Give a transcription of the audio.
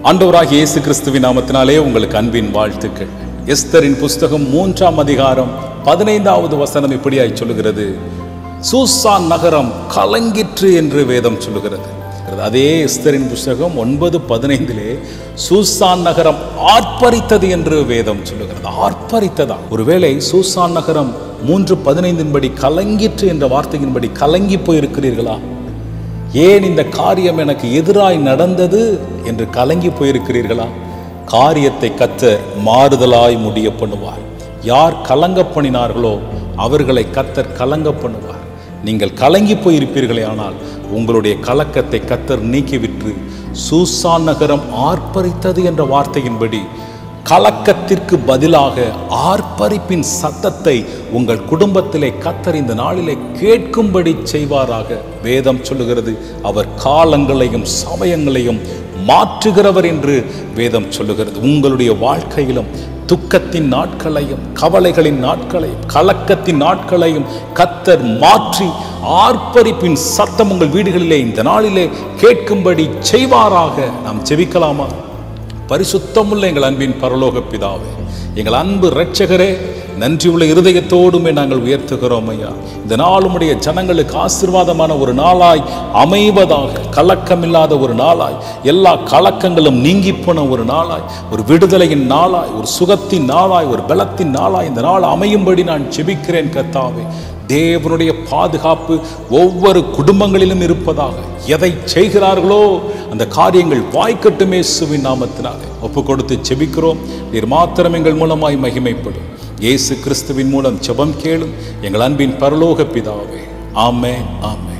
ஆண்டவராகிய இயேசு கிறிஸ்துவின் நாமத்தினாலே உங்களுக்கு அன்பின் வாழ்த்துக்கள் எஸ்தரின் புஸ்தகம் மூன்றாம் அதிகாரம் பதினைந்தாவது வசனம் இப்படியாய் சொல்லுகிறது சூசான் நகரம் கலங்கிற்று என்று வேதம் சொல்லுகிறது அதே எஸ்தரின் புஸ்தகம் ஒன்பது பதினைந்திலே சூசான் நகரம் ஆர்ப்பரித்தது என்று வேதம் சொல்லுகிறது ஆர்ப்பரித்ததா ஒருவேளை சூசான் நகரம் மூன்று பதினைந்தின்படி கலங்கிற்று என்ற வார்த்தையின்படி கலங்கி போயிருக்கிறீர்களா ஏன் இந்த காரியம் எனக்கு எதிராய் நடந்தது என்று கலங்கி போயிருக்கிறீர்களா காரியத்தை கத்தர் மாறுதலாய் முடிய பண்ணுவார் யார் கலங்க பண்ணினார்களோ அவர்களை கத்தர் கலங்க பண்ணுவார் நீங்கள் கலங்கி போயிருப்பீர்களே ஆனால் உங்களுடைய கலக்கத்தை கத்தர் நீக்கிவிட்டு சூசான் நகரம் ஆர்ப்பரித்தது என்ற வார்த்தையின்படி கலக்கத்திற்கு பதிலாக ஆர்ப்பரிப்பின் சத்தத்தை உங்கள் குடும்பத்திலே கத்தர் இந்த நாளிலே கேட்கும்படி செய்வாராக வேதம் சொல்லுகிறது அவர் காலங்களையும் சமயங்களையும் மாற்றுகிறவர் என்று வேதம் சொல்லுகிறது உங்களுடைய வாழ்க்கையிலும் துக்கத்தின் நாட்களையும் கவலைகளின் நாட்களையும் கலக்கத்தின் நாட்களையும் கத்தர் மாற்றி ஆர்ப்பரிப்பின் சத்தம் உங்கள் வீடுகளிலே இந்த நாளிலே கேட்கும்படி செய்வாராக நாம் செவிக்கலாமா பரிசுத்தமுள்ள எங்கள் அன்பின் பரலோக பிதாவே எங்கள் அன்பு இரட்சகரே நன்றியுள்ள இருதயத்தோடுமே நாங்கள் உயர்த்துகிறோம் ஐயா இந்த நாளுமுடைய ஜனங்களுக்கு ஆசிர்வாதமான ஒரு நாளாய் அமைவதாக கலக்கமில்லாத ஒரு நாளாய் எல்லா கலக்கங்களும் நீங்கி போன ஒரு நாளாய் ஒரு விடுதலையின் நாளாய் ஒரு சுகத்தின் நாளாய் ஒரு பலத்தின் நாளாய் இந்த நாள் அமையும்படி நான் ஜெபிக்கிறேன் கர்த்தாவே தேவனுடைய பாதுகாப்பு ஒவ்வொரு குடும்பங்களிலும் இருப்பதாக எதை செய்கிறார்களோ அந்த காரியங்கள் வாய்க்கட்டுமே சுவின் நாமத்தினாலே ஒப்பு கொடுத்து செபிக்கிறோம் நீர் மாத்திரம் எங்கள் மூலமாய் மகிமைப்படும் இயேசு கிறிஸ்துவின் மூலம் ஜெபம் கேளும் எங்கள் அன்பின் பரலோக பிதாவே ஆமென் ஆமென்